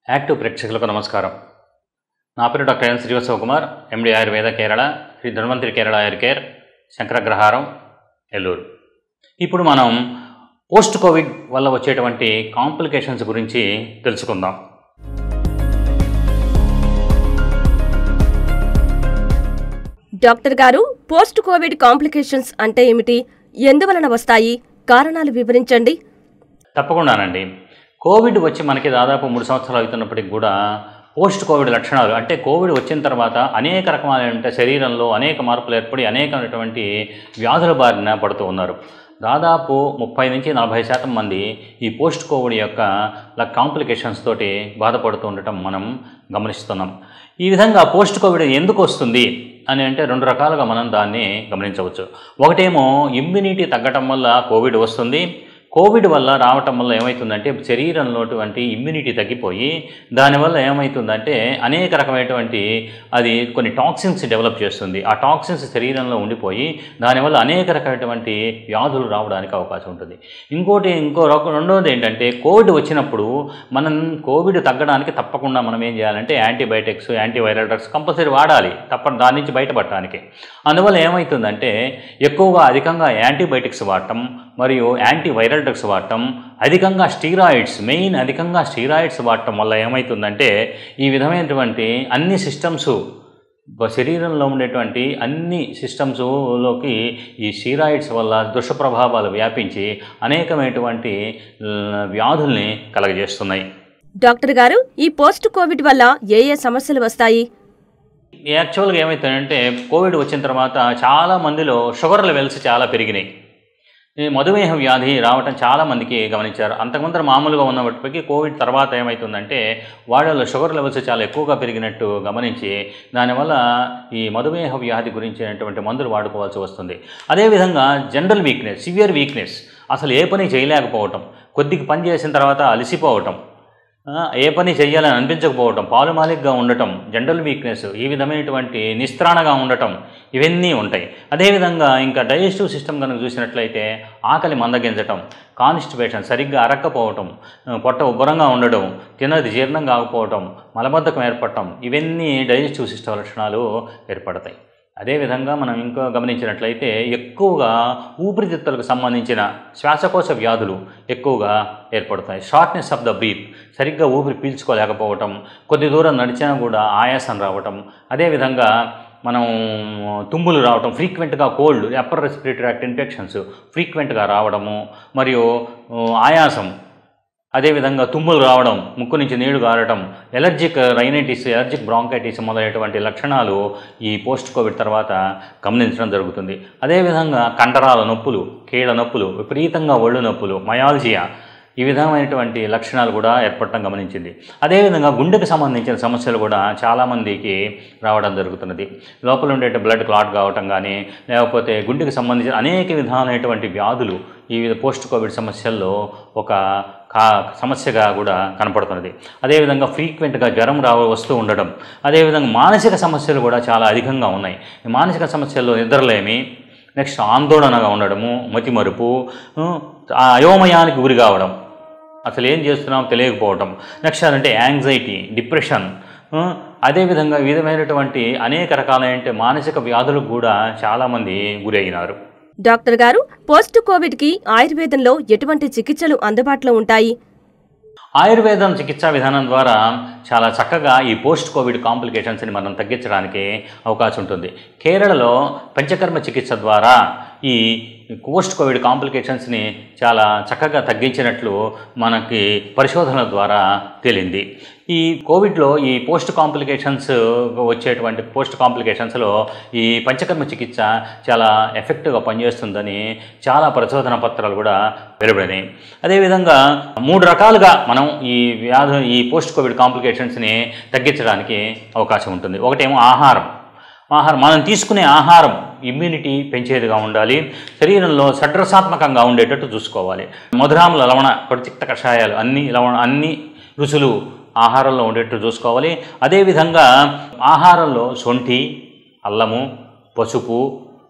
Active ప్రేక్షకులకు నమస్కారం నా పేరు doctor N Srivatsava Kumar MD Ayurveda Kerala Shri Dhanvantari Kerala Ayur care Sankaragraharam Eluru ఇప్పుడు మనం పోస్ట్ కోవిడ్ వల్ల వచ్చేటువంటి కాంప్లికేషన్స్ గురించి తెలుసుకుందాం డాక్టర్ గారు పోస్ట్ కోవిడ్ కాంప్లికేషన్స్ అంటే ఏమిటి ఎందువలన వస్తాయి కారణాలు వివరించండి తప్పకుండానండి కోవిడ్ వచ్చి మనకి దాదాపు మూడు సంవత్సరాలు అవుతున్నప్పటికి కూడా పోస్ట్ కోవిడ్ లక్షణాలు అంటే కోవిడ్ వచ్చిన తర్వాత అనేక రకమైన శరీరంలో అనేక మార్పులు ఏర్పడి అనేకమైనటువంటి వ్యాధుల బారిన పడుతూ ఉన్నారు దాదాపు ముప్పై నుంచి నలభై శాతం మంది ఈ పోస్ట్ కోవిడ్ యొక్క కాంప్లికేషన్స్ తోటి బాధపడుతూ ఉండటం మనం గమనిస్తున్నాం ఈ విధంగా పోస్ట్ కోవిడ్ ఎందుకు వస్తుంది అని అంటే రెండు రకాలుగా మనం దాన్ని గమనించవచ్చు ఒకటేమో ఇమ్యూనిటీ తగ్గటం వల్ల కోవిడ్ వస్తుంది కోవిడ్ వల్ల రావటం వల్ల ఏమవుతుందంటే శరీరంలోటువంటి ఇమ్యూనిటీ తగ్గిపోయి దానివల్ల ఏమవుతుందంటే అనేక రకమైనటువంటి అది కొన్ని టాక్సిన్స్ డెవలప్ చేస్తుంది ఆ టాక్సిన్స్ శరీరంలో ఉండిపోయి దానివల్ల అనేక రకమైనటువంటి వ్యాధులు రావడానికి అవకాశం ఉంటుంది ఇంకోటి ఇంకో రకం రెండోది ఏంటంటే కోవిడ్ వచ్చినప్పుడు మనం కోవిడ్ తగ్గడానికి తప్పకుండా మనం ఏం చేయాలంటే యాంటీబయాటిక్స్ యాంటీవైరల్ డ్రగ్స్ కంపల్సరీ వాడాలి తప్ప దాని నుంచి బయటపడటానికి అందువల్ల ఏమవుతుందంటే ఎక్కువగా అధికంగా యాంటీబయాటిక్స్ వాడటం మరియు యాంటీవైరల్ డ్రగ్స్ వాడటం అధికంగా స్టీరాయిడ్స్ మెయిన్ అధికంగా స్టీరాయిడ్స్ వాడటం వల్ల ఏమవుతుందంటే ఈ విధమైనటువంటి అన్ని సిస్టమ్స్ శరీరంలో ఉండేటువంటి అన్ని సిస్టమ్స్లోకి ఈ స్టీరాయిడ్స్ వల్ల దుష్ప్రభావాలు వ్యాపించి అనేకమైనటువంటి ల- వ్యాధుల్ని కలగజేస్తున్నాయి డాక్టర్ గారు ఈ పోస్ట్ కోవిడ్ వల్ల ఏ ఏ సమస్యలు వస్తాయి యాక్చువల్గా ఏమవుతుందంటే కోవిడ్ వచ్చిన తర్వాత చాలా మందిలో షుగర్ లెవెల్స్ చాలా పెరిగినాయి ఈ మధుమేహ వ్యాధి రావటం చాలా మందికి గమనించారు అంతకుముందర మామూలుగా ఉన్నప్పటికీ కోవిడ్ తర్వాత ఏమవుతుందంటే వాళ్ళలో షుగర్ లెవెల్స్ చాలా ఎక్కువగా పెరిగినట్టు గమనించి దానివల్ల ఈ మధుమేహ వ్యాధి గురించినటువంటి మందులు వాడుకోవాల్సి వస్తుంది అదేవిధంగా జనరల్ వీక్నెస్ సివియర్ వీక్నెస్ అసలు ఏ పని చేయలేకపోవటం కొద్దిగా పని చేసిన తర్వాత అలసిపోవటం ఆ, ఏ పని చేయాలని అనిపించకపోవటం పాలుమాలిక్గా ఉండటం జనరల్ వీక్నెస్ ఈ విధమైనటువంటి నిస్త్రాణగా ఉండటం ఇవన్నీ ఉంటాయి అదేవిధంగా ఇంకా డైజెస్టివ్ సిస్టమ్ కనుక చూసినట్లయితే ఆకలి మందగించటం కాన్స్టిపేషన్ సరిగ్గా అరక్కపోవటం ఆ, పొట్ట ఉబ్బరంగా ఉండడం తినది జీర్ణం కాకపోవటం మలబద్ధకం ఏర్పడటం ఇవన్నీ డైజెస్టివ్ సిస్టమ్ లక్షణాలు ఏర్పడతాయి అదేవిధంగా మనం ఇంకా గమనించినట్లయితే ఎక్కువగా ఊపిరితిత్తులకు సంబంధించిన శ్వాసకోశ వ్యాధులు ఎక్కువగా ఏర్పడతాయి షార్ట్నెస్ ఆఫ్ ద బ్రీత్ సరిగ్గా ఊపిరి పీల్చుకోలేకపోవటం కొద్ది దూరం నడిచినా కూడా ఆయాసం రావటం అదేవిధంగా మనం తుమ్ములు రావటం ఫ్రీక్వెంట్గా cold upper respiratory act infections ఫ్రీక్వెంట్గా రావడము మరియు ఆ, ఆయాసం అదేవిధంగా తుమ్ములు రావడం ముక్కు నుంచి నీళ్లు గారటం ఎలర్జిక్ రైనైటిస్ ఎలర్జిక్ బ్రాంకైటిస్ మొదలైనటువంటి లక్షణాలు ఈ పోస్ట్ కోవిడ్ తర్వాత గమనించడం జరుగుతుంది అదేవిధంగా కండరాల నొప్పులు కీళ్ళ నొప్పులు విపరీతంగా ఒళ్ళు నొప్పులు మయాల్జియా ఈ విధమైనటువంటి లక్షణాలు కూడా ఏర్పడటం గమనించింది అదేవిధంగా గుండెకు సంబంధించిన సమస్యలు కూడా చాలామందికి రావడం జరుగుతున్నది లోపల ఉండే బ్లడ్ క్లాట్ కావటం కానీ లేకపోతే గుండెకు సంబంధించిన అనేక విధాలైనటువంటి వ్యాధులు ఈ విధ పోస్ట్ కోవిడ్ సమస్యల్లో ఒక కా సమస్యగా కూడా కనపడుతున్నది అదేవిధంగా ఫ్రీక్వెంట్గా జ్వరం రా వస్తూ ఉండడం అదేవిధంగా మానసిక సమస్యలు కూడా చాలా అధికంగా ఉన్నాయి ఈ మానసిక సమస్యల్లో నిద్రలేమి నెక్స్ట్ ఆందోళనగా ఉండడము మతిమరుపు ఉ, ఆ అయోమయానికి గురి కావడం అసలు ఏం చేస్తున్నామో తెలియకపోవడం నెక్స్ట్ అంటే యాంగ్జైటీ డిప్రెషన్ ఉ, అదేవిధంగా ఈ విధమైనటువంటి అనేక రకాలైన మానసిక వ్యాధులకు కూడా చాలామంది గురి అయినారు డాక్టర్ గారు పోస్ట్ కోవిడ్ కి ఆయుర్వేదంలో ఎటువంటి చికిత్సలు అందుబాటులో ఉంటాయి ఆయుర్వేదం చికిత్సా విధానం ద్వారా చాలా చక్కగా ఈ పోస్ట్ కోవిడ్ కాంప్లికేషన్స్ని మనం తగ్గించడానికి అవకాశం ఉంటుంది కేరళలో పంచకర్మ చికిత్స ద్వారా ఈ పోస్ట్ కోవిడ్ కాంప్లికేషన్స్ని చాలా చక్కగా తగ్గించినట్లు మనకి పరిశోధనల ద్వారా తేలింది ఈ కోవిడ్లో ఈ పోస్ట్ కాంప్లికేషన్స్ వచ్చేటువంటి పోస్ట్ కాంప్లికేషన్స్లో ఈ పంచకర్మ చికిత్స చాలా ఎఫెక్టివ్గా పనిచేస్తుందని చాలా పరిశోధన పత్రాలు కూడా వెలువడినాయి అదేవిధంగా మూడు రకాలుగా మనం ఈ వ్యాధి ఈ పోస్ట్ కోవిడ్ కాంప్లికేషన్స్ని తగ్గించడానికి అవకాశం ఉంటుంది ఒకటేమో ఆహారం ఆహారం మనం తీసుకునే ఆహారం ఇమ్యూనిటీ పెంచేదిగా ఉండాలి శరీరంలో షడ్రసాత్మకంగా ఉండేటట్టు చూసుకోవాలి మధురాముల లవణ ప్రతిక్త కషాయాలు అన్ని లవణ అన్ని రుచులు ఆహారంలో ఉండేట్టు చూసుకోవాలి అదేవిధంగా ఆహారంలో శొంఠి అల్లము పసుపు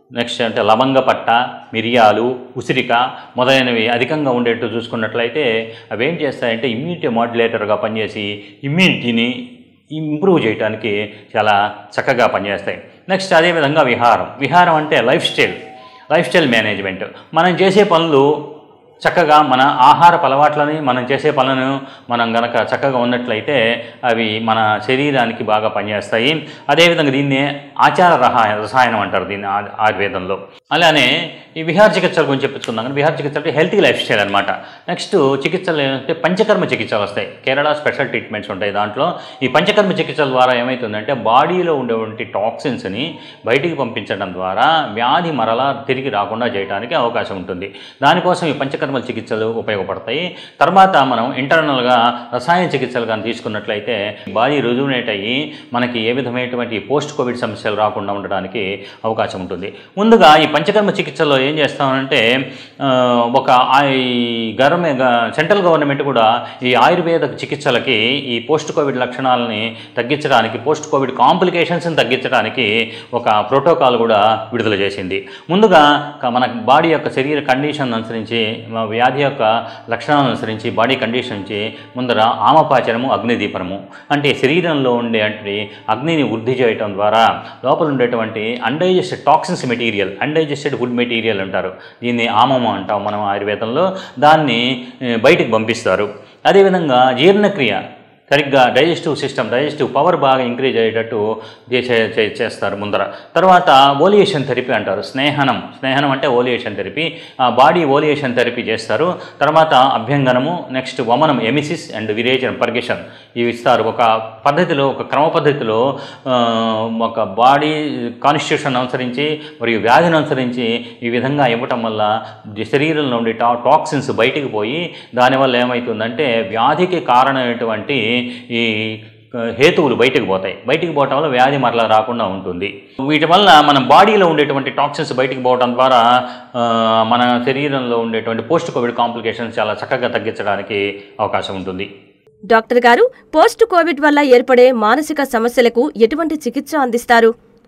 నెక్స్ట్ అంటే లవంగ పట్ట మిరియాలు ఉసిరిక మొదలైనవి అధికంగా ఉండేట్టు చూసుకున్నట్లయితే అవి ఏం చేస్తాయంటే ఇమ్యూనిటీ మాడ్యులేటర్గా పనిచేసి ఇమ్యూనిటీని ఇంప్రూవ్ చేయడానికి చాలా చక్కగా పనిచేస్తాయి నెక్స్ట్ అదేవిధంగా విహారం విహారం అంటే life style life style management మనం చేసే పనులు చక్కగా మన ఆహార అలవాట్లని మనం చేసే పనులను మనం గనక చక్కగా ఉన్నట్లయితే అవి మన శరీరానికి బాగా పనిచేస్తాయి అదేవిధంగా దీన్ని ఆచార రహా రసాయనం అంటారు దీన్ని ఆ- ఆయుర్వేదంలో అలానే ఈ విహార చికిత్సల గురించి చెప్పుకుందాం కానీ విహార చికిత్స అంటే హెల్తీ లైఫ్ స్టైల్ అనమాట నెక్స్ట్ చికిత్సలు ఏంటంటే పంచకర్మ చికిత్సలు వస్తాయి కేరళ స్పెషల్ ట్రీట్మెంట్స్ ఉంటాయి దాంట్లో ఈ పంచకర్మ చికిత్సల ద్వారా ఏమవుతుందంటే బాడీలో ఉండేటువంటి టాక్సిన్స్ని బయటికి పంపించడం ద్వారా వ్యాధి మరలా తిరిగి రాకుండా చేయడానికి అవకాశం ఉంటుంది దానికోసం ఈ పంచకర్మ చికిత్సలు ఉపయోగపడతాయి తర్వాత మనం ఇంటర్నల్గా రసాయన చికిత్సలు కానీ తీసుకున్నట్లయితే బాడీ రుజువునేట్ అయ్యి మనకి ఏ విధమైనటువంటి పోస్ట్ కోవిడ్ సమస్యలు రాకుండా ఉండడానికి అవకాశం ఉంటుంది ముందుగా ఈ పంచకర్మ చికిత్సలో ఏం చేస్తామంటే ఆ, ఒక ఆ- ఈ గవర్నమెంట్ సెంట్రల్ గవర్నమెంట్ కూడా ఈ ఆయుర్వేద చికిత్సలకి ఈ పోస్ట్ కోవిడ్ లక్షణాలని తగ్గించడానికి పోస్ట్ కోవిడ్ కాంప్లికేషన్స్ని తగ్గించడానికి ఒక ప్రోటోకాల్ కూడా విడుదల చేసింది ముందుగా క- మన బాడీ యొక్క శరీర కండిషన్ అనుసరించి మ- వ్యాధి యొక్క లక్షణాలను అనుసరించి బాడీ కండిషన్ నుంచి ముందర ఆమపాచనము అగ్నిదీపనము అంటే శరీరంలో ఉండేటువంటి అగ్నిని వృద్ధి చేయటం ద్వారా లోపల ఉండేటువంటి undigested toxins material undigested food material అంటారు దీన్ని ఆమము అంటాం మనం ఆయుర్వేదంలో దాన్ని ఏ, బయటికి పంపిస్తారు అదేవిధంగా జీర్ణక్రియ సరిగ్గా డైజెస్టివ్ సిస్టమ్ డైజెస్టివ్ పవర్ బాగా ఇంక్రీజ్ అయ్యేటట్టు చే- చే- చేస్తారు ముందర తర్వాత ఓలియేషన్ థెరపీ అంటారు స్నేహనం స్నేహనం అంటే ఓలియేషన్ థెరపీ ఆ బాడీ ఓలియేషన్ థెరపీ చేస్తారు తర్వాత అభ్యంగనము నెక్స్ట్ వమనం ఎమిసిస్ అండ్ విరేచనం పర్గేషన్ ఇవి ఇస్తారు ఒక పద్ధతిలో ఒక క్రమ పద్ధతిలో ఆ, ఒక బాడీ కాన్స్టిట్యూషన్ అనుసరించి మరియు వ్యాధిని అనుసరించి ఈ విధంగా ఇవ్వటం వల్ల ది- శరీరంలో ఉండే టా టాక్సిన్స్ బయటికి పోయి దానివల్ల ఏమవుతుందంటే వ్యాధికి కారణమైనటువంటి ఈ హేతువులు బయటకు పోతాయి బయటికి పోవటం వల్ల వ్యాధి మరలా రాకుండా ఉంటుంది వీటి వల్ల మన బాడీలో ఉండేటువంటి టాక్సిన్స్ బయటికి పోవడం ద్వారా ఆ, మన శరీరంలో ఉండేటువంటి పోస్ట్ కోవిడ్ కాంప్లికేషన్స్ చాలా చక్కగా తగ్గించడానికి అవకాశం ఉంటుంది డాక్టర్ గారు పోస్ట్ కోవిడ్ వల్ల ఏర్పడే మానసిక సమస్యలకు ఎటువంటి చికిత్స అందిస్తారు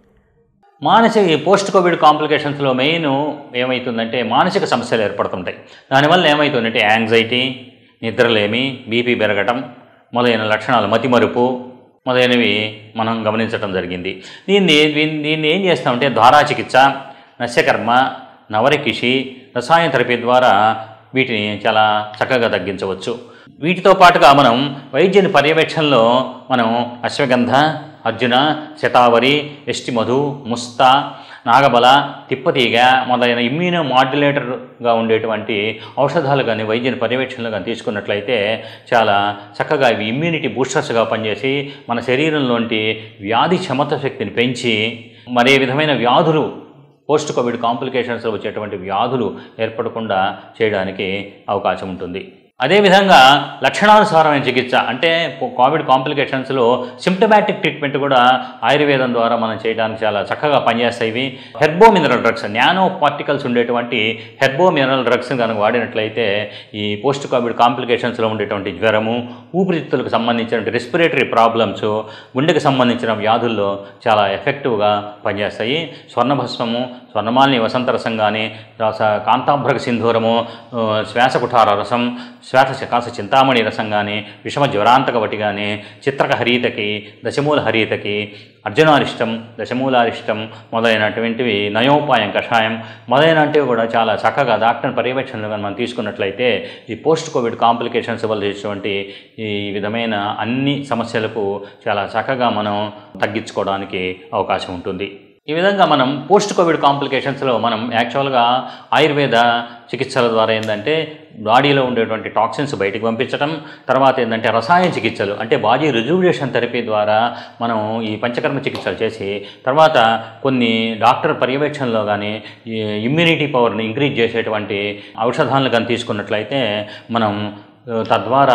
మానసిక పోస్ట్ కోవిడ్ కాంప్లికేషన్స్లో మెయిన్ ఏమవుతుందంటే మానసిక సమస్యలు ఏర్పడుతుంటాయి దానివల్ల ఏమవుతుందంటే యాంగ్జైటీ నిద్రలేమి బీపీ పెరగటం మొదలైన లక్షణాలు మతిమరుపు మొదలైనవి మనం గమనించడం జరిగింది దీన్ని దీన్ని దీన్ని ఏం చేస్తామంటే ద్వారా చికిత్స నస్యకర్మ నవరకిషి రసాయన థెరపీ ద్వారా వీటిని చాలా చక్కగా తగ్గించవచ్చు వీటితో పాటుగా మనం వైద్యుని పర్యవేక్షణలో మనం అశ్వగంధ అర్జున శతావరి ఎస్టి మధు ముస్తా నాగబల తిప్పతీగ మొదలైన ఇమ్యూనో మాడ్యులేటర్గా ఉండేటువంటి ఔషధాలు కానీ వైద్యుని పర్యవేక్షణలో కానీ తీసుకున్నట్లయితే చాలా చక్కగా ఇవి ఇమ్యూనిటీ బూస్టర్స్గా పనిచేసి మన శరీరంలోంటి వ్యాధి క్షమత శక్తిని పెంచి మరే విధమైన వ్యాధులు పోస్ట్ కోవిడ్ కాంప్లికేషన్స్ వచ్చేటువంటి వ్యాధులు ఏర్పడకుండా చేయడానికి అవకాశం ఉంటుంది అదేవిధంగా లక్షణానుసారమైన చికిత్స అంటే పో- కోవిడ్ కాంప్లికేషన్స్లో సిమ్టమాటిక్ ట్రీట్మెంట్ కూడా ఆయుర్వేదం ద్వారా మనం చేయడానికి చాలా చక్కగా పనిచేస్తాయి ఇవి herbo mineral drugs nano particles ఉండేటువంటి హెర్బో మినరల్ డ్రగ్స్ కనుక వాడినట్లయితే ఈ పోస్ట్ కోవిడ్ కాంప్లికేషన్స్లో ఉండేటువంటి జ్వరము ఊపిరితిత్తులకు సంబంధించిన రెస్పిరేటరీ ప్రాబ్లమ్స్ గుండెకి సంబంధించిన వ్యాధుల్లో చాలా ఎఫెక్టివ్గా పనిచేస్తాయి స్వర్ణభస్మము స్వర్ణమాలిని వసంత రసం కానీ రస కాంతాభ్రక సింధూరము ఆ, శ్వాసకుఠార రసం శ్వాస కాస చింతామణి రసం కానీ విషమ జ్వరాంతక వటి కానీ చిత్రక హరీతకి దశమూల హరీతకి అర్జునారిష్టం దశమూలారిష్టం మొదలైనటువంటివి నయోపాయం కషాయం మొదలైనటివి కూడా చాలా చక్కగా డాక్టర్ పర్యవేక్షణలు కానీ మనం తీసుకున్నట్లయితే ఈ పోస్ట్ కోవిడ్ కాంప్లికేషన్స్ వల్ల చేసేటువంటి ఈ విధమైన అన్ని సమస్యలకు చాలా చక్కగా మనం తగ్గించుకోవడానికి అవకాశం ఉంటుంది ఈ విధంగా మనం పోస్ట్ కోవిడ్ కాంప్లికేషన్స్లో మనం యాక్చువల్గా ఆయుర్వేద చికిత్సల ద్వారా ఏంటంటే బాడీలో ఉండేటువంటి టాక్సిన్స్ బయటికి పంపించడం తర్వాత ఏంటంటే రసాయన చికిత్సలు అంటే బాడీ రిజువినేషన్ థెరపీ ద్వారా మనం ఈ పంచకర్మ చికిత్సలు చేసి తర్వాత కొన్ని డాక్టర్ పర్యవేక్షణలో కానీ ఈ ఇమ్యూనిటీ పవర్ని ఇంక్రీజ్ చేసేటువంటి ఔషధాలను కానీ తీసుకున్నట్లయితే మనం ఆ, తద్వారా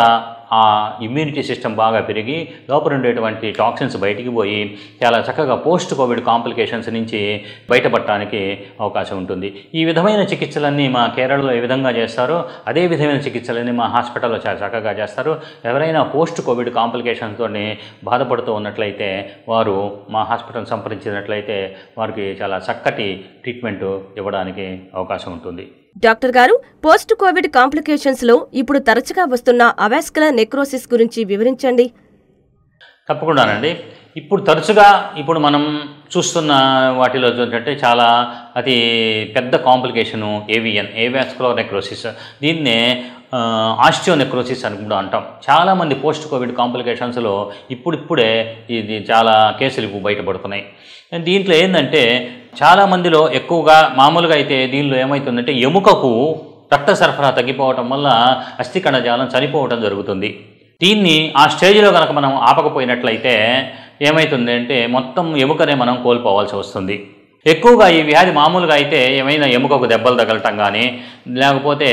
ఆ ఇమ్యూనిటీ సిస్టమ్ బాగా పెరిగి లోపల ఉండేటువంటి టాక్సిన్స్ బయటికి పోయి చాలా చక్కగా పోస్ట్ కోవిడ్ కాంప్లికేషన్స్ నుంచి బయటపడటానికి అవకాశం ఉంటుంది ఈ విధమైన చికిత్సలన్నీ మా కేరళలో ఏ విధంగా చేస్తారో అదే విధమైన చికిత్సలన్నీ మా హాస్పిటల్లో చాలా చక్కగా చేస్తారు ఎవరైనా పోస్ట్ కోవిడ్ కాంప్లికేషన్స్తో బాధపడుతూ ఉన్నట్లయితే వారు మా హాస్పిటల్ సంప్రదించినట్లయితే వారికి చాలా చక్కటి ట్రీట్మెంట్ ఇవ్వడానికి అవకాశం ఉంటుంది డాక్టర్ గారు పోస్ట్ కోవిడ్ కాంప్లికేషన్స్ లో ఇప్పుడు తరచుగా వస్తున్న అవాస్కులర్ నెక్రోసిస్ గురించి వివరించండి తప్పకుండానండి ఇప్పుడు తరచుగా ఇప్పుడు మనం చూస్తున్న వాటిలో ఏంటంటే చాలా అతి పెద్ద కాంప్లికేషను ఏవిఎన్ ఏవాస్కులర్ నెక్రోసిస్ దీన్నే ఆస్టియో నెక్రోసిస్ అని కూడా అంటాం చాలామంది పోస్ట్ కోవిడ్ కాంప్లికేషన్స్లో ఇప్పుడిప్పుడే ఇది చాలా కేసులు ఇప్పుడు బయటపడుతున్నాయి దీంట్లో ఏంటంటే చాలామందిలో ఎక్కువగా మామూలుగా అయితే దీనిలో ఏమవుతుందంటే ఎముకకు రక్త సరఫరా తగ్గిపోవటం వల్ల అస్థి కణజాలం చనిపోవటం జరుగుతుంది దీన్ని ఆ స్టేజ్లో కనుక మనం ఆపకపోయినట్లయితే ఏమవుతుంది అంటే మొత్తం ఎముకనే మనం కోల్పోవాల్సి వస్తుంది ఎక్కువగా ఈ వ్యాధి మామూలుగా అయితే ఏమైనా ఎముకకు దెబ్బలు తగలటం కానీ లేకపోతే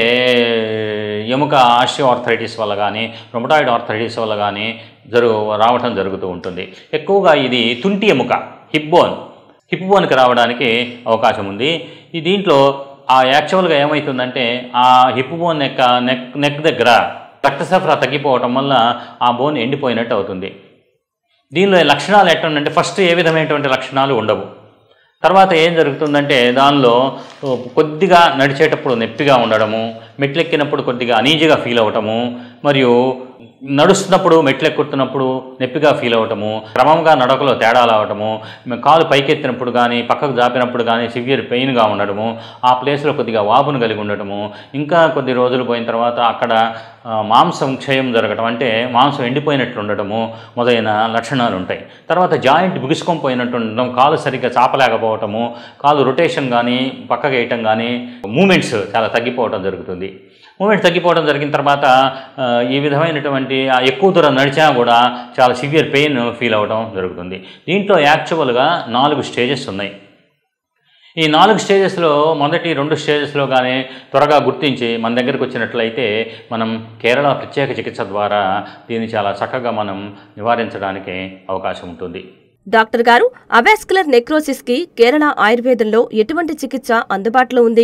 ఎముక ఆర్థరైటిస్ వల్ల కానీ రొమటాయిడ్ ఆర్థరైటిస్ వల్ల కానీ జరుగు రావటం జరుగుతూ ఉంటుంది ఎక్కువగా ఇది తుంటి ఎముక హిప్ బోన్ హిప్ బోన్కి రావడానికి అవకాశం ఉంది ఈ దీంట్లో ఆ యాక్చువల్గా ఏమవుతుందంటే ఆ హిప్ బోన్ యొక్క నెక్ నెక్ దగ్గర రక్త సరఫరా తగ్గిపోవటం వల్ల ఆ బోన్ ఎండిపోయినట్టు అవుతుంది దీనిలో లక్షణాలు ఎట్టుందంటే ఫస్ట్ ఏ విధమైనటువంటి లక్షణాలు ఉండవు తర్వాత ఏం జరుగుతుందంటే దానిలో కొద్దిగా నడిచేటప్పుడు నొప్పిగా ఉండడము మెట్లెక్కినప్పుడు కొద్దిగా అనీజీగా ఫీల్ అవ్వటము మరియు నడుస్తున్నప్పుడు మెట్లెక్కుతున్నప్పుడు నొప్పిగా ఫీల్ అవ్వటము క్రమంగా నడకలో తేడాలు అవటము కాలు పైకెత్తినప్పుడు కానీ పక్కకు జాపినప్పుడు కానీ సివియర్ పెయిన్గా ఉండడము ఆ ప్లేస్లో కొద్దిగా వాపును కలిగి ఉండటము ఇంకా కొద్ది రోజులు పోయిన తర్వాత అక్కడ ఆ, మాంసం క్షయం జరగటం అంటే మాంసం ఎండిపోయినట్లు ఉండటము మొదలైన లక్షణాలు ఉంటాయి తర్వాత జాయింట్ బిగుసుకొని పోయినట్టు ఉండడం కాలు సరిగ్గా చాపలేకపోవటము కాలు రొటేషన్ కానీ పక్కకు వేయటం కానీ మూమెంట్స్ చాలా తగ్గిపోవటం జరుగుతుంది మూమెంట్ తగ్గిపోవడం జరిగిన తర్వాత ఆ, ఈ విధమైనటువంటి ఆ ఎక్కువ దూరం నడిచినా కూడా చాలా సివియర్ పెయిన్ ఫీల్ అవ్వడం జరుగుతుంది దీంట్లో యాక్చువల్గా నాలుగు స్టేజెస్ ఉన్నాయి ఈ నాలుగు స్టేజెస్లో మొదటి రెండు స్టేజెస్లో కానీ త్వరగా గుర్తించి మన దగ్గరికి వచ్చినట్లయితే మనం కేరళ ప్రత్యేక చికిత్స ద్వారా దీన్ని చాలా చక్కగా మనం నివారించడానికి అవకాశం ఉంటుంది డాక్టర్ గారు అవాస్కులర్ నెక్రోసిస్ కి కేరళ ఆయుర్వేదంలో ఎటువంటి చికిత్స అందుబాటులో ఉంది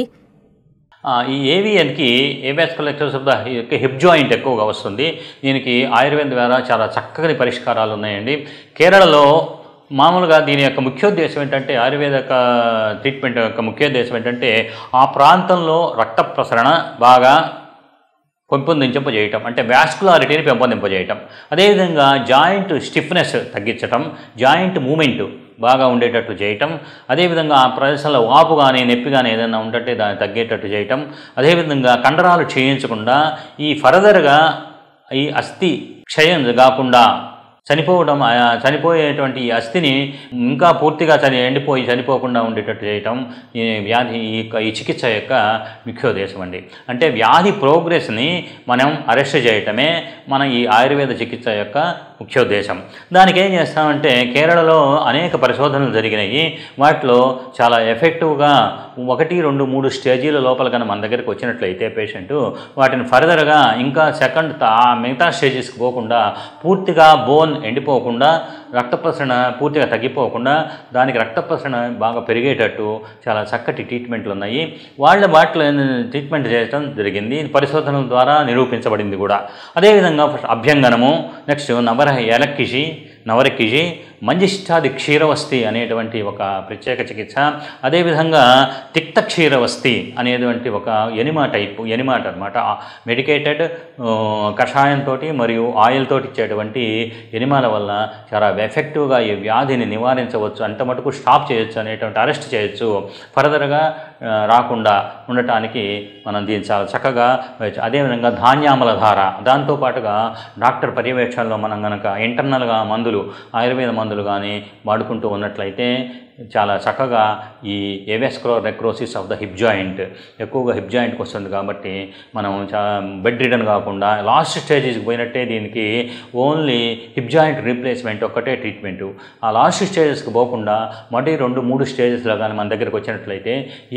ఆ, ఈ ఏవిఎన్కి ఏవాస్కులెక్టర్స్ ఆఫ్ ద హిప్ జాయింట్ ఎక్కువగా వస్తుంది దీనికి ఆయుర్వేదం ద్వారా చాలా చక్కని పరిష్కారాలు ఉన్నాయండి కేరళలో మామూలుగా దీని యొక్క ముఖ్యోద్దేశం ఏంటంటే ఆయుర్వేద యొక్క ట్రీట్మెంట్ యొక్క ముఖ్యోద్దేశం ఏంటంటే ఆ ప్రాంతంలో రక్త ప్రసరణ బాగా పెంపొందించజేయటం అంటే వాస్కులారిటీని పెంపొందింపజేయటం అదేవిధంగా జాయింట్ స్టిఫ్నెస్ తగ్గించటం జాయింట్ మూమెంట్ బాగా ఉండేటట్లు చేయటం అదేవిధంగా ఆ ప్రదేశంలో వాపు కానీ నొప్పి కానీ ఏదైనా ఉంటే దాన్ని తగ్గేటట్టు చేయటం అదేవిధంగా కండరాలు క్షయించకుండా ఈ ఫర్దర్గా ఈ అస్థి క్షయం కాకుండా చనిపోవడం ఆ చనిపోయేటువంటి ఈ అస్థిని ఇంకా పూర్తిగా చని ఎండిపోయి చనిపోకుండా ఉండేటట్టు చేయటం ఈ వ్యాధి ఈ యొక్క ఈ చికిత్స యొక్క ముఖ్యోద్దేశం అండి అంటే వ్యాధి ప్రోగ్రెస్ని మనం అరెస్ట్ చేయటమే మన ఈ ఆయుర్వేద చికిత్స యొక్క ముఖ్యోద్దేశం దానికి ఏం చేస్తామంటే కేరళలో అనేక పరిశోధనలు జరిగినాయి వాటిలో చాలా ఎఫెక్టివ్గా ఒకటి రెండు మూడు స్టేజీల లోపల కనుక మన దగ్గరికి వచ్చినట్లయితే పేషెంట్ వాటిని ఫర్దర్గా ఇంకా సెకండ్ ఆ మిగతా స్టేజెస్కి పోకుండా పూర్తిగా బోన్ ఎండిపోకుండా రక్త ప్రసరణ పూర్తిగా తగ్గిపోకుండా దానికి రక్త ప్రసరణ బాగా పెరిగేటట్టు చాలా చక్కటి ట్రీట్మెంట్లు ఉన్నాయి వాళ్ళ వాటిలో ట్రీట్మెంట్ చేయడం జరిగింది పరిశోధనల ద్వారా నిరూపించబడింది కూడా అదేవిధంగా ఫస్ట్ అభ్యంగనము నెక్స్ట్ నవర ఎలక్కిషి నవరకిషి మంజిష్టాది క్షీరవస్తి అనేటువంటి ఒక ప్రత్యేక చికిత్స అదేవిధంగా తిక్త క్షీరవస్తి అనేటువంటి ఒక ఎనిమా టైపు ఎనిమాట అనమాట మెడికేటెడ్ కషాయంతో మరియు ఆయిల్ తోటి ఇచ్చేటువంటి ఎనిమాల వల్ల చాలా ఎఫెక్టివ్గా ఈ వ్యాధిని నివారించవచ్చు అంత మటుకు స్టాప్ చేయొచ్చు అనేటువంటి అరెస్ట్ చేయొచ్చు ఫర్దర్గా ఆ, రాకుండా ఉండటానికి మనం దీన్ని చాలా చక్కగా వేయొచ్చు. అదేవిధంగా ధాన్యామల ధార దాంతోపాటుగా డాక్టర్ పర్యవేక్షణలో మనం కనుక ఇంటర్నల్గా మందులు ఆయుర్వేద మందులు కానీ వాడుకుంటూ ఉన్నట్లయితే చాలా చక్కగా ఈ ఏవెస్క్రో necrosis of the hip joint ఎక్కువగా హిప్ జాయింట్కి వస్తుంది కాబట్టి మనం చా బెడ్ రిటర్న్ కాకుండా లాస్ట్ స్టేజెస్కి పోయినట్టే దీనికి ఓన్లీ హిప్ జాయింట్ రీప్లేస్మెంట్ ఒక్కటే ట్రీట్మెంటు ఆ లాస్ట్ స్టేజెస్కి పోకుండా మొదటి రెండు మూడు స్టేజెస్లో కానీ మన దగ్గరికి వచ్చినట్లయితే ఈ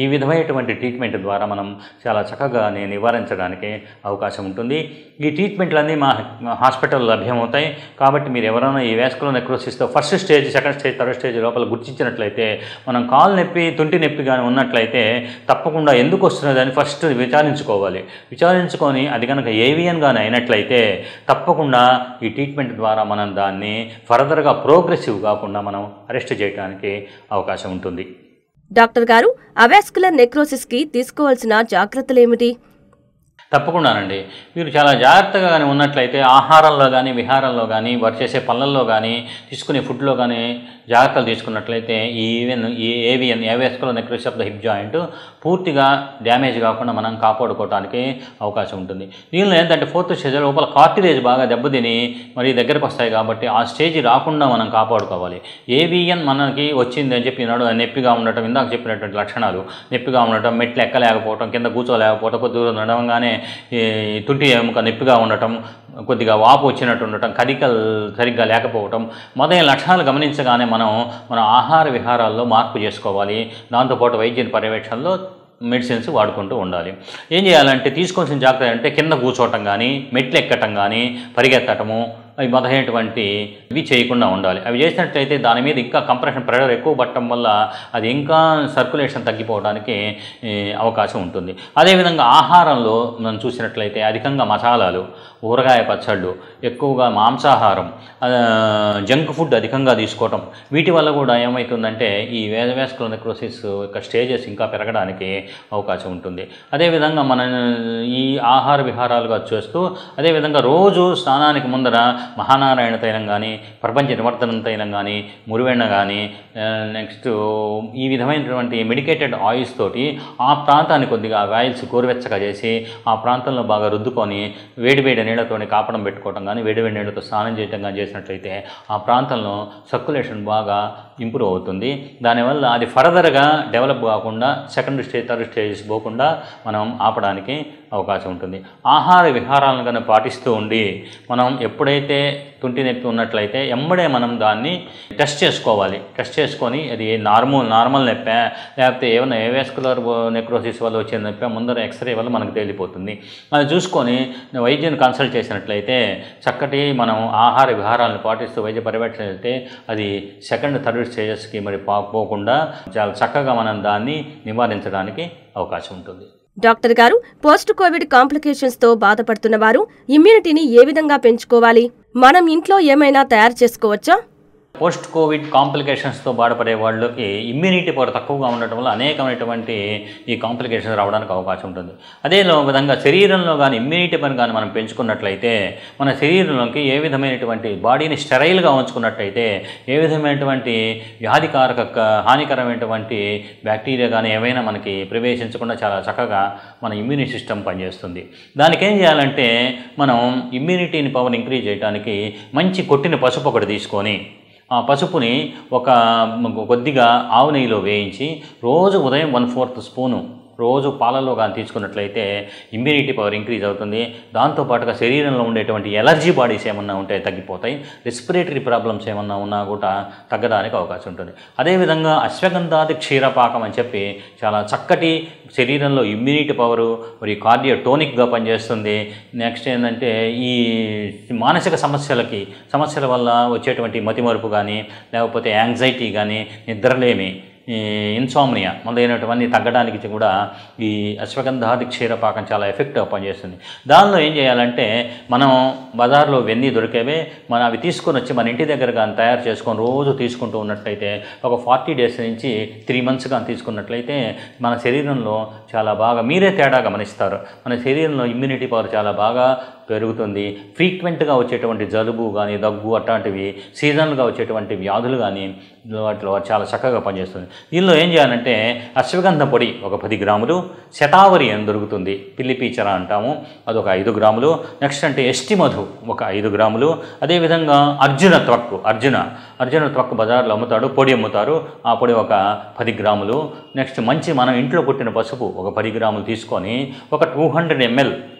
ఈ విధమైనటువంటి ట్రీట్మెంట్ ద్వారా మనం చాలా చక్కగా ని- నివారించడానికి అవకాశం ఉంటుంది ఈ ట్రీట్మెంట్లన్నీ మా మా హాస్పిటల్ లభ్యమవుతాయి కాబట్టి మీరు ఎవరైనా ఈ వేస్కులర్ నెక్రోసిస్తో first stage second stage third stage లోపల గుర్తించినట్లయితే మనం కాలు నొప్పి తుంటి నొప్పి కానీ ఉన్నట్లయితే తప్పకుండా ఎందుకు వస్తున్నదని ఫస్ట్ విచారించుకోవాలి విచారించుకొని అది కనుక ఏవియన్ కానీ అయినట్లయితే తప్పకుండా ఈ ట్రీట్మెంట్ ద్వారా మనం దాన్ని ఫర్దర్గా ప్రోగ్రెసివ్ కాకుండా మనం అరెస్ట్ చేయడానికి అవకాశం ఉంటుంది డాక్టర్ గారు అవాస్కులర్ నెక్రోసిస్కి తీసుకోవాల్సిన జాగ్రత్తలేమిటి తప్పకుండానండి మీరు చాలా జాగ్రత్తగా కానీ ఉన్నట్లయితే ఆహారంలో కానీ విహారంలో కానీ వారు చేసే పనులలో కానీ తీసుకునే ఫుడ్లో కానీ జాగ్రత్తలు తీసుకున్నట్లయితే ఈ ఈవెన్ ఈ ఏవియన్ ఏవియస్కులో necrosis of the hip joint పూర్తిగా డ్యామేజ్ కాకుండా మనం కాపాడుకోవడానికి అవకాశం ఉంటుంది దీనిలో ఏంటంటే ఫోర్త్ స్టేజ్ లోపల కార్టిలేజ్ బాగా దెబ్బతిని మరి దగ్గరకు వస్తాయి కాబట్టి ఆ స్టేజ్ రాకుండా మనం కాపాడుకోవాలి ఏవిఎన్ మనకి వచ్చింది అని చెప్పి నాడు నొప్పిగా ఉండటం ఇందాక చెప్పినటువంటి లక్షణాలు నొప్పిగా ఉండటం మెట్లు ఎక్కలేకపోవటం కింద కూర్చోలేకపోవటం కొద్ది దూరం నడవంగానే ఈ తుంటి ఎముక నొప్పిగా ఉండటం కొద్దిగా వాపు వచ్చినట్టు ఉండటం కదికలు సరిగ్గా లేకపోవటం మొదలైన లక్షణాలు గమనించగానే మనం మన ఆహార విహారాల్లో మార్పు చేసుకోవాలి దాంతోపాటు వైద్య పర్యవేక్షణలో మెడిసిన్స్ వాడుకుంటూ ఉండాలి ఏం చేయాలంటే తీసుకోవాల్సిన జాగ్రత్త అంటే కింద కూర్చోవటం కానీ మెట్లు ఎక్కటం కానీ పరిగెత్తటము అవి మొదలైనటువంటి ఇవి చేయకుండా ఉండాలి అవి చేసినట్లయితే దాని మీద ఇంకా కంప్రెషన్ ప్రెషర్ ఎక్కువ పట్టడం వల్ల అది ఇంకా సర్క్యులేషన్ తగ్గిపోవడానికి ఈ, అవకాశం ఉంటుంది అదేవిధంగా ఆహారంలో మనం చూసినట్లయితే అధికంగా మసాలాలు ఊరగాయ పచ్చళ్ళు ఎక్కువగా మాంసాహారం ఆ, జంక్ ఫుడ్ అధికంగా తీసుకోవటం వీటి వల్ల కూడా ఏమవుతుందంటే ఈ వేదవేస్కుల నెక్రోసిస్ యొక్క స్టేజెస్ ఇంకా పెరగడానికి అవకాశం ఉంటుంది అదేవిధంగా మన ఈ ఆహార విహారాలుగా చేస్తూ అదేవిధంగా రోజు స్నానానికి ముందర మహానారాయణ తైలం కానీ ప్రపంచ నివర్తనం తైలం కానీ మురివెన్న కానీ నెక్స్ట్ ఈ విధమైనటువంటి మెడికేటెడ్ ఆయిల్స్ తోటి ఆ ప్రాంతాన్ని కొద్దిగా ఆయిల్స్ గోరువెచ్చగా చేసి ఆ ప్రాంతంలో బాగా రుద్దుకొని వేడి వేడి నీళ్ళతోని కాపడం పెట్టుకోవటం కానీ వేడి వేడి నీళ్ళతో స్నానం చేయటం కానీ చేసినట్లయితే ఆ ప్రాంతంలో సర్క్యులేషన్ బాగా ఇంప్రూవ్ అవుతుంది దానివల్ల అది ఫర్దర్గా డెవలప్ కాకుండా సెకండ్ స్టేజ్ థర్డ్ స్టేజెస్ పోకుండా మనం ఆపడానికి అవకాశం ఉంటుంది ఆహార విహారాలను కనుక పాటిస్తూ ఉండి మనం ఎప్పుడైతే తుంటి నొప్పి ఉన్నట్లయితే ఎంబడే మనం దాన్ని టెస్ట్ చేసుకోవాలి టెస్ట్ చేసుకొని అది నార్మల్ నార్మల్ నొప్పా లేకపోతే ఏమైనా ఏవేస్కులర్ నెక్రోసిస్ వల్ల వచ్చే నొప్పి ముందర ఎక్స్రే వల్ల మనకు తేలిపోతుంది అది చూసుకొని వైద్యుని కన్సల్ట్ చేసినట్లయితే చక్కటి మనం ఆహార విహారాలను పాటిస్తూ వైద్య పర్యవేక్షణ చేస్తే అది సెకండ్ థర్డ్ స్టేజెస్కి మరి పా- పోకుండా చాలా చక్కగా మనం దాన్ని నివారించడానికి అవకాశం ఉంటుంది డాక్టర్ గారు పోస్ట్ కోవిడ్ కాంప్లికేషన్స్ తో బాధపడుతున్న వారు ఇమ్యూనిటీని ఏ విధంగా పెంచుకోవాలి మనం ఇంట్లో ఏమైనా తయారు చేసుకోవచ్చా పోస్ట్ కోవిడ్ కాంప్లికేషన్స్తో బాధపడే వాళ్ళకి ఇమ్యూనిటీ పవర్ తక్కువగా ఉండటం వల్ల అనేకమైనటువంటి ఈ కాంప్లికేషన్స్ రావడానికి అవకాశం ఉంటుంది అదే లో- విధంగా శరీరంలో కానీ ఇమ్యూనిటీ పని కానీ మనం పెంచుకున్నట్లయితే మన శరీరంలోకి ఏ విధమైనటువంటి బాడీని స్టెరైల్గా ఉంచుకున్నట్లయితే ఏ విధమైనటువంటి వ్యాధికారక క- హానికరమైనటువంటి బ్యాక్టీరియా కానీ ఏవైనా మనకి ప్రవేశించకుండా చాలా చక్కగా మన ఇమ్యూని సిస్టమ్ పనిచేస్తుంది దానికి ఏం చేయాలంటే మనం ఇమ్యూనిటీని పవర్ ఇంక్రీజ్ చేయడానికి మంచి కొట్టిన పసుపు ఒకటి తీసుకొని ఆ పసుపుని ఒక మ- కొద్దిగా ఆవు నెయ్యిలో వేయించి రోజు ఉదయం వన్ ఫోర్త్ స్పూను రోజు పాలలో కానీ తీసుకున్నట్లయితే ఇమ్యూనిటీ పవర్ ఇంక్రీజ్ అవుతుంది దాంతోపాటుగా శరీరంలో ఉండేటువంటి ఎలర్జీ బాడీస్ ఏమన్నా ఉంటే తగ్గిపోతాయి రెస్పిరేటరీ ప్రాబ్లమ్స్ ఏమన్నా ఉన్నా కూడా తగ్గడానికి అవకాశం ఉంటుంది అదేవిధంగా అశ్వగంధాది క్షీరపాకం అని చెప్పి చాలా చక్కటి శరీరంలో ఇమ్యూనిటీ పవరు మరియు కార్డియో టోనిక్గా పనిచేస్తుంది నెక్స్ట్ ఏంటంటే ఈ మానసిక సమస్యలకి సమస్యల వల్ల వచ్చేటువంటి మతిమరుపు కానీ లేకపోతే యాంగ్జైటీ కానీ నిద్రలేమి ఈ ఇన్సామ్నియా మొదలైనటువంటి తగ్గడానికి కూడా ఈ అశ్వగంధాది క్షీరపాకం చాలా ఎఫెక్టివ్గా పనిచేస్తుంది దానిలో ఏం చేయాలంటే మనం బజార్లో వెన్నీ దొరికేవే మనం అవి తీసుకొని వచ్చి మన ఇంటి దగ్గర కానీ తయారు చేసుకొని రోజు తీసుకుంటూ ఉన్నట్లయితే ఒక ఫార్టీ డేస్ నుంచి త్రీ మంత్స్ కానీ తీసుకున్నట్లయితే మన శరీరంలో చాలా బాగా మీరే తేడా గమనిస్తారు మన శరీరంలో ఇమ్యూనిటీ పవర్ చాలా బాగా పెరుగుతుంది ఫ్రీక్వెంట్గా వచ్చేటువంటి జలుబు కానీ దగ్గు అట్లాంటివి సీజనల్గా వచ్చేటువంటి వ్యాధులు కానీ వాటిలో చాలా చక్కగా పనిచేస్తుంది దీనిలో ఏం చేయాలంటే అశ్వగంధ పొడి ఒక పది గ్రాములు శతావరి అని దొరుకుతుంది పిల్లిపీచర అంటాము అదొక ఐదు గ్రాములు నెక్స్ట్ అంటే ఎస్టి మధు ఒక ఐదు గ్రాములు అదేవిధంగా అర్జున త్వక్కు అర్జున అర్జున త్వక్కు బజార్లో అమ్ముతాడు పొడి అమ్ముతారు ఆ పొడి ఒక పది గ్రాములు నెక్స్ట్ మంచి మనం ఇంట్లో పుట్టిన పసుపు ఒక పది గ్రాములు తీసుకొని ఒక టూ హండ్రెడ్ ఎంఎల్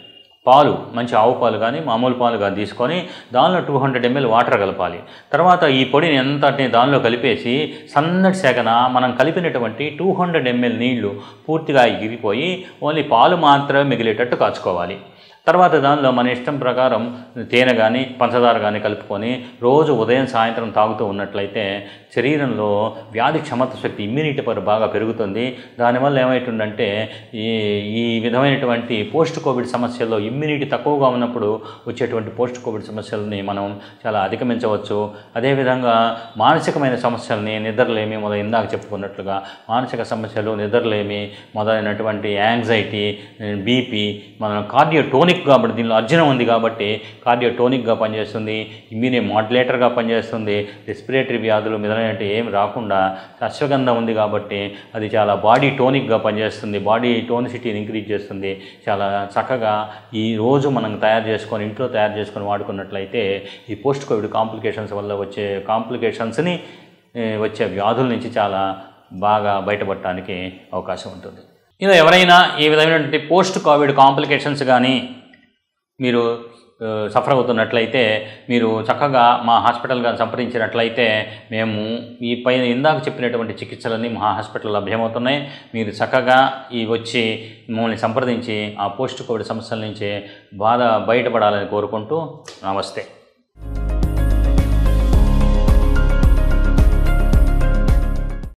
పాలు మంచి ఆవు పాలు కానీ మామూలు పాలు కానీ తీసుకొని దానిలో టూ హండ్రెడ్ ఎంఎల్ వాటర్ కలపాలి తర్వాత ఈ పొడిని ఎంతటిని దానిలో కలిపేసి సన్నటి సేకన మనం కలిపినటువంటి టూ హండ్రెడ్ ఎంఎల్ నీళ్లు పూర్తిగా ఎగిరిపోయి ఓన్లీ పాలు మాత్రమే మిగిలేటట్టు కాచుకోవాలి తర్వాత దానిలో మన ఇష్టం ప్రకారం తేనె కానీ పంచదార కానీ కలుపుకొని రోజు ఉదయం సాయంత్రం తాగుతూ ఉన్నట్లయితే శరీరంలో వ్యాధి క్షమత శక్తి ఇమ్యూనిటీ పవర్ బాగా పెరుగుతుంది దానివల్ల ఏమవుతుందంటే ఈ ఈ విధమైనటువంటి పోస్ట్ కోవిడ్ సమస్యల్లో ఇమ్యూనిటీ తక్కువగా ఉన్నప్పుడు వచ్చేటువంటి పోస్ట్ కోవిడ్ సమస్యలని మనం చాలా అధిగమించవచ్చు అదేవిధంగా మానసికమైన సమస్యల్ని నిద్రలేమి మొదలు ఇందాక చెప్పుకున్నట్లుగా మానసిక సమస్యలు నిద్రలేమి మొదలైనటువంటి యాంగ్జైటీ బీపీ మనం కార్డియో టోనిక్ కాబట్టి దీనిలో అర్జునం ఉంది కాబట్టి కార్డియో టోనిక్గా పనిచేస్తుంది ఇమ్యూని మాడ్యులేటర్గా పనిచేస్తుంది రెస్పిరేటరీ వ్యాధులు మొదలైనవి ఏమి రాకుండా అశ్వగంధం ఉంది కాబట్టి అది చాలా బాడీ టోనిక్గా పనిచేస్తుంది బాడీ టోనిసిటీని ఇంక్రీజ్ చేస్తుంది చాలా చక్కగా ఈ రోజు మనం తయారు చేసుకొని ఇంట్లో తయారు చేసుకొని వాడుకున్నట్లయితే ఈ పోస్ట్ కోవిడ్ కాంప్లికేషన్స్ వల్ల వచ్చే కాంప్లికేషన్స్ని ఏ, వచ్చే వ్యాధుల నుంచి చాలా బాగా బయటపడటానికి అవకాశం ఉంటుంది ఇలా ఎవరైనా ఈ విధమైనటువంటి పోస్ట్ కోవిడ్ కాంప్లికేషన్స్ కానీ మీరు ఆ, సఫర్ అవుతున్నట్లయితే మీరు చక్కగా మా హాస్పిటల్ కానీ సంప్రదించినట్లయితే మేము ఈ పైన ఇందాక చెప్పినటువంటి చికిత్సలన్నీ మా హాస్పిటల్ లభ్యమవుతున్నాయి మీరు చక్కగా ఈ వచ్చి మమ్మల్ని సంప్రదించి ఆ పోస్ట్ కోవిడ్ సమస్యల నుంచి బాధ బయటపడాలని కోరుకుంటూ నమస్తే